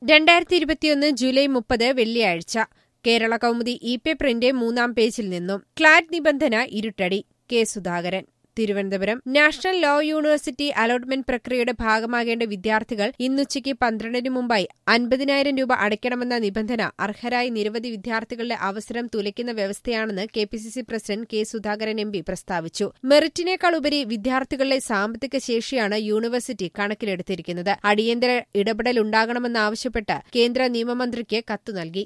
രണ്ടായിരത്തി ഇരുപത്തിയൊന്ന് ജൂലൈ മുപ്പത് വെള്ളിയാഴ്ച കേരള കൗമുദി ഇ പേപ്പറിന്റെ മൂന്നാം പേജിൽ നിന്നും ക്ലാറ്റ് നിബന്ധന ഇരുട്ടടി K Sudhakaran Thiruvananthapuram national law university allotment പ്രക്രിയയുടെ ഭാഗമാകേണ്ട വിദ്യാർത്ഥികൾ ഇന്നുച്ചയ്ക്ക് പന്ത്രണ്ടിന് മുമ്പായി അൻപതിനായിരം രൂപ അടയ്ക്കണമെന്ന നിബന്ധന അർഹരായ നിരവധി വിദ്യാർത്ഥികളുടെ അവസരം തുലയ്ക്കുന്ന വ്യവസ്ഥയാണെന്ന് K P C C president K Sudhakaran M P പ്രസ്താവിച്ചു മെറിറ്റിനേക്കാൾ ഉപരി വിദ്യാർത്ഥികളുടെ സാമ്പത്തിക ശേഷിയാണ് യൂണിവേഴ്സിറ്റി കണക്കിലെടുത്തിരിക്കുന്നത് അടിയന്തര ഇടപെടലുണ്ടാകണമെന്നാവശ്യപ്പെട്ട് കേന്ദ്ര നിയമമന്ത്രിക്ക് കത്ത് നൽകി